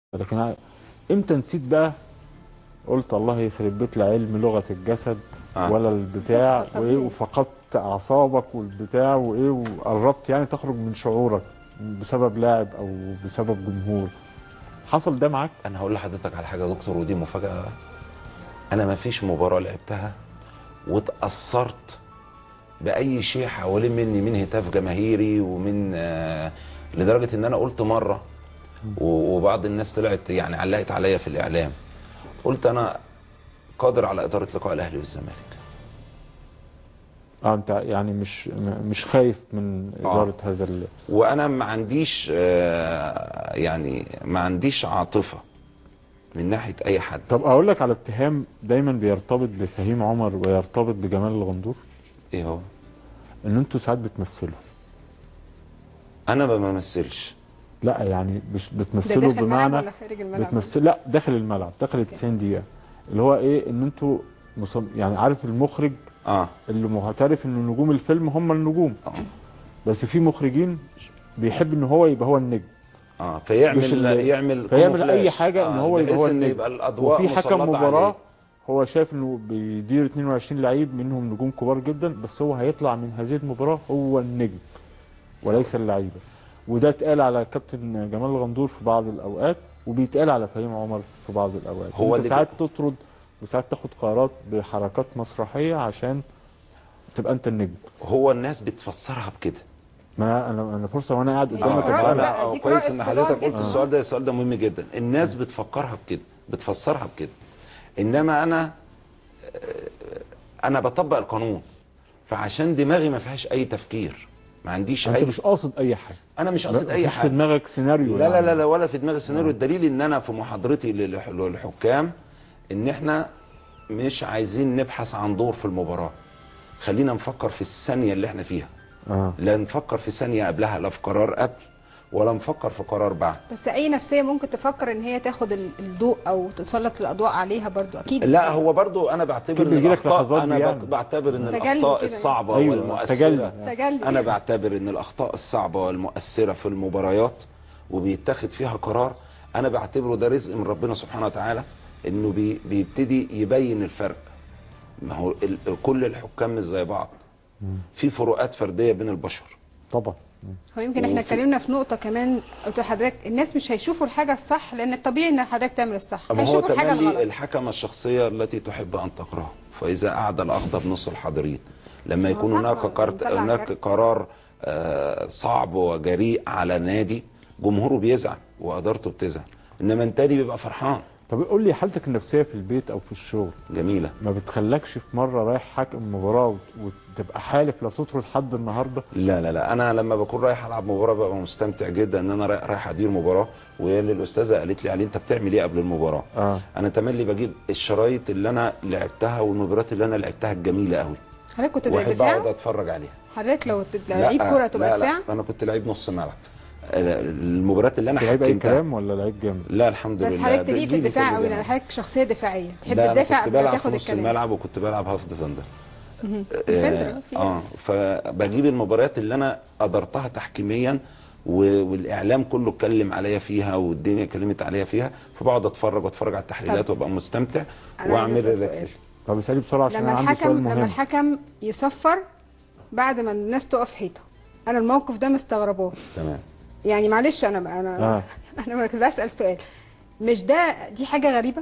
لكن أنا امتى نسيت بقى قلت الله يخرب بيت العلم لغه الجسد آه. ولا البتاع بيحصل وايه طبيعي. وفقدت اعصابك والبتاع وايه وقربت يعني تخرج من شعورك بسبب لاعب او بسبب جمهور حصل ده معاك انا هقول لحضرتك على حاجه يا دكتور ودي مفاجاه انا ما فيش مباراه لعبتها واتاثرت باي شيء حوالين مني من هتاف جماهيري ومن آه لدرجه ان انا قلت مره و- وبعض الناس طلعت يعني علقت عليا في الاعلام قلت انا قادر على اداره لقاء الاهلي والزمالك اه انت يعني مش م- مش خايف من آه. اداره هذا ال... وانا ما عنديش آه يعني ما عنديش عاطفه من ناحيه اي حد طب اقول لك على اتهام دايما بيرتبط بفهيم عمر ويرتبط بجمال الغندور ايه هو ان انتوا ساعات بتمثلوا انا ما بمثلش لا يعني مش ده بتمثلوا داخل الملعب بمعنى ولا خارج الملعب بتمثل لا داخل الملعب داخل ال 90 دقيقه اللي هو ايه ان انتوا مصم... يعني عارف المخرج اه اللي معترف ان نجوم الفيلم هم النجوم اه بس في مخرجين بيحب ان هو يبقى هو النجم اه مش فيعمل ال- يعمل فيعمل كوموفلاج. اي حاجه ان آه، هو يبقى بحيث هو ان النجم يبقى الاضواء وفي حكم مسلطة مباراه عليه. هو شايف انه بيدير 22 لعيب منهم نجوم كبار جدا بس هو هيطلع من هذه المباراه هو النجم وليس اللعيبه وده اتقال على كابتن جمال الغندور في بعض الاوقات وبيتقال على فهيم عمر في بعض الاوقات هو هو انت اللي ساعات تطرد وساعات تاخد قرارات بحركات مسرحيه عشان تبقى انت النجم هو الناس بتفسرها بكده ما انا انا فرصه وانا قاعد دي قدامك قراءة أسألك. بقى، انا دي كويس قراءة ان قراءة حضرتك قلت جسم. السؤال ده السؤال ده مهم جدا الناس بتفكرها بكده بتفسرها بكده انما انا آه، انا بطبق القانون فعشان دماغي ما فيهاش اي تفكير ما عنديش انت اي مش قاصد اي حاجه انا مش قاصد لا، اي مفيش في حاجه دماغك سيناريو لا لا يعني. لا لا ولا في دماغي السيناريو الدليل ان انا في محاضرتي للح- للحكام ان احنا مش عايزين نبحث عن دور في المباراه خلينا نفكر في الثانيه اللي احنا فيها اه لا نفكر في ثانيه قبلها لا في قرار قبل ولا نفكر في قرار بعد بس اي نفسيه ممكن تفكر ان هي تاخد ال- الضوء او تسلط الاضواء عليها برضو اكيد لا هو برضو انا بعتبر أكيد ان بيجيلك الاخطاء لحظات انا دي بق- يعني. بعتبر ان تجلي الاخطاء كده. الصعبه أيوة، والمؤثره تجلي. تجلي انا بعتبر ان الاخطاء الصعبه والمؤثره في المباريات وبيتاخد فيها قرار انا بعتبره ده رزق من ربنا سبحانه وتعالى انه بي بيبتدي يبين الفرق ما هو ال- كل الحكام مش زي بعض في فروقات فرديه بين البشر طبعا هو يمكن احنا وفي- اتكلمنا في نقطه كمان قلت لحضرتك الناس مش هيشوفوا الحاجه الصح لان الطبيعي ان حضرتك تعمل الصح أما هو هيشوفوا الحاجه تملي الغلط الحكمة الشخصية التي تحب أن تقرأه فإذا أعدى الأخضر نص الحاضرين لما هو يكون صح، هناك هو قرت بيطلع هناك كارت. قرار آه، صعب وجريء على نادي جمهوره بيزعل وإدارته بتزعل إنما التاني بيبقى فرحان طب قول لي حالتك النفسيه في البيت او في الشغل جميلة ما بتخلكش في مره رايح حاكم مباراه وت- وتبقى حالف لا تطرد حد النهارده لا لا لا أنا لما بكون رايح ألعب مباراة ببقى مستمتع جدا إن أنا رايح رايح أدير مباراة وهي اللي الأستاذة قالت لي عليه أنت بتعمل إيه قبل المباراة اه أنا تملي بجيب الشرايط اللي أنا لعبتها والمباريات اللي أنا لعبتها الجميلة قوي حضرتك كنت واحب دفاع أقعد أتفرج عليها حضرتك لو ت- لا، لعيب كوره تبقى لا دفاع لا انا كنت لعيب نص ملعب المباريات اللي انا لعيب اي حكمتها كلام ولا لعيب جامد لا الحمد بس لله حضرتك ده تليق في جيلي الدفاع كله قوي لان جامد. حضرتك شخصيه دفاعيه تحب لا، أنا تدافع كنت قبل ما بلعب في تاخد نص الكلام الملعب وكنت بلعب هاف ديفندر ديفندر، اه, آه فبجيب المباريات اللي انا قدرتها تحكيميا و- والاعلام كله اتكلم عليا فيها والدنيا اتكلمت عليا فيها فبقعد اتفرج واتفرج على التحليلات طب. وابقى مستمتع أنا واعمل عايزة أسأل ريلاكس سؤال. طب اسالي بسرعه عشان لما انا عندي سؤال الحكم لما مهم الحكم يصفر بعد ما الناس تقف حيطه انا الموقف ده مستغرباه تمام يعني معلش انا انا آه. انا بسال سؤال مش ده دي حاجه غريبه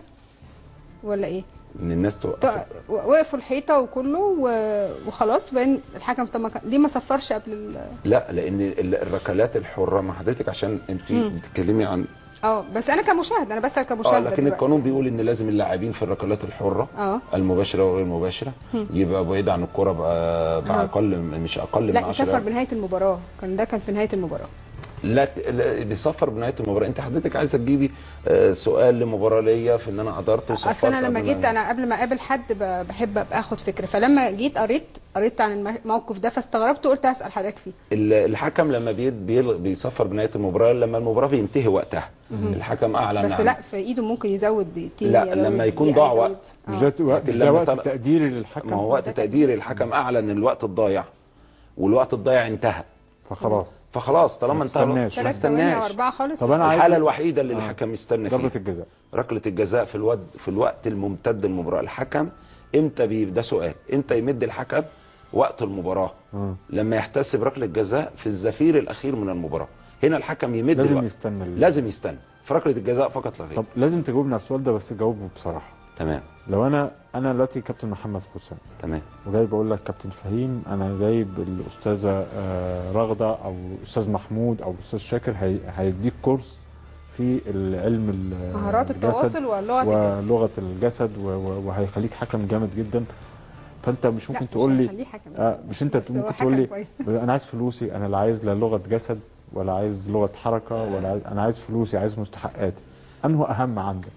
ولا ايه ان الناس توقف ط- وقفوا الحيطه وكله و- وخلاص بين الحكم طب ما كان- ليه ما صفرش قبل ال- لا لان ال- الركلات الحره ما حضرتك عشان انت بتتكلمي عن اه بس انا كمشاهد انا بسال اه كمشاهد لكن دلوقتي. القانون بيقول ان لازم اللاعبين في الركلات الحره اه المباشره وغير المباشره يبقى بعيد عن الكره بقى, بقى آه. اقل مش اقل من لا 10 يصفر بنهايه المباراه كان ده كان في نهايه المباراه لا لا، بيصفر بنهايه المباراه انت حضرتك عايزه تجيبي آه، سؤال لمباراه ليا في ان انا قدرت وصفرت اصل انا لما قبل جيت ما- انا قبل ما اقابل حد ب- بحب ابقى اخد فكره فلما جيت قريت قريت عن الم- الموقف ده فاستغربت وقلت اسال حضرتك فيه ال- الحكم لما بي- بيل- بيصفر بنهايه المباراه لما المباراه بينتهي وقتها الحكم اعلن بس عن- لا في ايده ممكن يزود دقيقتين لا، يزود لما يكون دقيقة، ضاع يزود- وقت. آه. مش ده وقت- لكن مش ده لما وقت طلع- تقديري للحكم ما هو وقت تقدير الحكم اعلن الوقت الضايع والوقت الضايع انتهى فخلاص فخلاص طالما ما انتهى الوقت، تستناش. ما ثلاث ثواني او استناش اربعه خالص طب أنا عايز- الحاله الوحيده اللي آه. الحكم يستنى ضربه فيها الجزاء ركله الجزاء في الوقت في الوقت الممتد للمباراه الحكم امتى بي ده سؤال امتى يمد الحكم وقت المباراه مم. لما يحتسب ركله جزاء في الزفير الاخير من المباراه هنا الحكم يمد لازم الوقت. يستنى ال- لازم يستنى في ركله الجزاء فقط لا غير طب لازم تجاوبني على السؤال ده بس جاوبه بصراحه تمام لو انا انا دلوقتي كابتن محمد حسام تمام وجاي بقول لك كابتن فهيم انا جايب الاستاذه آه، رغده او الاستاذ محمود او الاستاذ شاكر هي- هيديك كورس في العلم ال- مهارات الجسد التواصل ولغه الجسد ولغه الجسد و- و- وهيخليك حكم جامد جدا فانت مش لا، ممكن مش تقول لي هنخليه حكم. آه مش انت بس هو ممكن حكم تقول لي كويس. انا عايز فلوسي انا لا عايز لا لغه جسد ولا عايز لغه حركه ولا عايز انا عايز فلوسي عايز مستحقاتي انه اهم عندك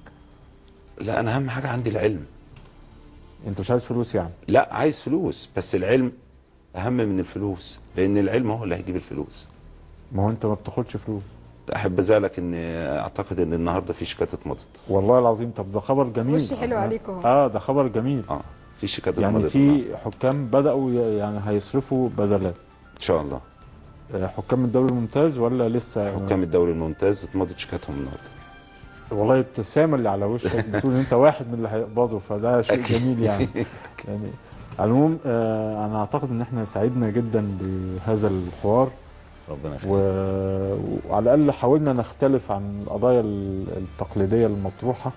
لا انا اهم حاجه عندي العلم انت مش عايز فلوس يعني لا عايز فلوس بس العلم اهم من الفلوس لان العلم هو اللي هيجيب الفلوس ما هو انت ما بتاخدش فلوس احب ازعلك ان اعتقد ان النهارده في شيكات اتمضت والله العظيم طب ده خبر جميل وشي حلو عليكم اهو. اه ده خبر جميل اه في شيكات يعني اتمضت في حكام بداوا ي- يعني هيصرفوا بدلات ان شاء الله آه، حكام الدوري الممتاز ولا لسه حكام الدوري الممتاز اتمضت شيكاتهم النهارده والله الابتسامه اللي على وشك بتقول ان انت واحد من اللي هيقبضوا فده شيء أكيد. جميل يعني يعني على العموم آه انا اعتقد ان احنا سعدنا جدا بهذا الحوار ربنا و... يخليك وعلى الاقل حاولنا نختلف عن القضايا ال- التقليديه المطروحه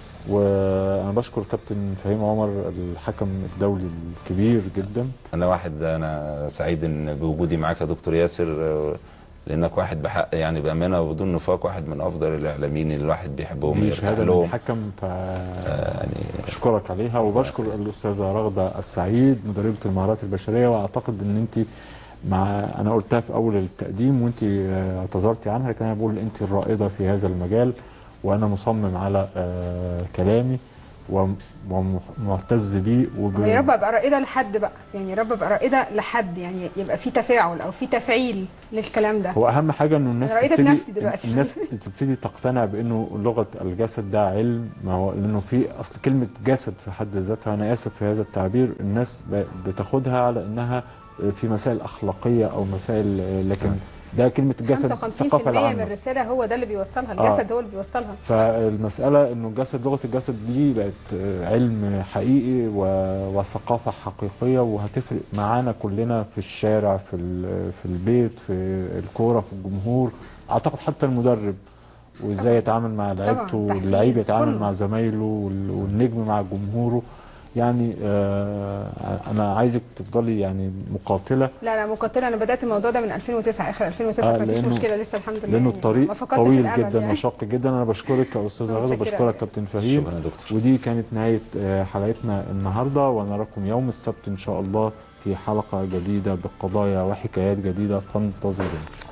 وانا بشكر كابتن فهيم عمر الحكم الدولي الكبير جدا انا واحد انا سعيد ان بوجودي معاك يا دكتور ياسر آه، لانك واحد بحق يعني بامانه وبدون نفاق واحد من افضل الاعلاميين اللي الواحد بيحبهم دي ويرتاح شهاده من لهم الحكم ف يعني بشكرك عليها وبشكر الاستاذه رغده السعيد مدربه المهارات البشريه واعتقد ان انت مع انا قلتها في اول التقديم وانت آه، اعتذرتي عنها لكن انا بقول انت الرائده في هذا المجال وانا مصمم على آه، كلامي وم- ومعتز بيه وب... ويا رب ابقى رائده لحد بقى يعني يا رب ابقى رائده لحد يعني يبقى في تفاعل او في تفعيل للكلام ده هو اهم حاجه انه الناس أنا رائدة تبتدي بنفسي دلوقتي. الناس تبتدي تقتنع بانه لغه الجسد ده علم ما هو لانه في اصل كلمه جسد في حد ذاتها انا اسف في هذا التعبير الناس ب- بتاخدها على انها في مسائل اخلاقيه او مسائل لكن ده كلمه الجسد 55% الثقافه من العامه الرساله هو ده اللي بيوصلها آه. الجسد هو اللي بيوصلها فالمسألة إنه الجسد لغة الجسد دي بقت آه، علم حقيقي و- وثقافة حقيقية وهتفرق معانا كلنا في الشارع في ال- في البيت في الكورة في الجمهور أعتقد حتى المدرب وإزاي يتعامل مع لعيبته تحفيز، واللعيب يتعامل كله. مع زمايله وال- والنجم مع جمهوره يعني آه أنا عايزك تفضلي يعني مقاتلة لا لا مقاتله انا بدات الموضوع ده من 2009 اخر 2009 آه، مفيش لأنه- مشكله لسه الحمد لله لأنه يعني الطريق ما فقدتش طويل الأمل جدا يعني. وشاق جدا أنا بشكرك يا أستاذة غادة متشكرة بشكرك أوي. كابتن فهيم شكرا يا دكتور ودي كانت نهاية آه، حلقتنا النهاردة ونراكم يوم السبت إن شاء الله في حلقة جديدة بقضايا وحكايات جديدة فانتظرونا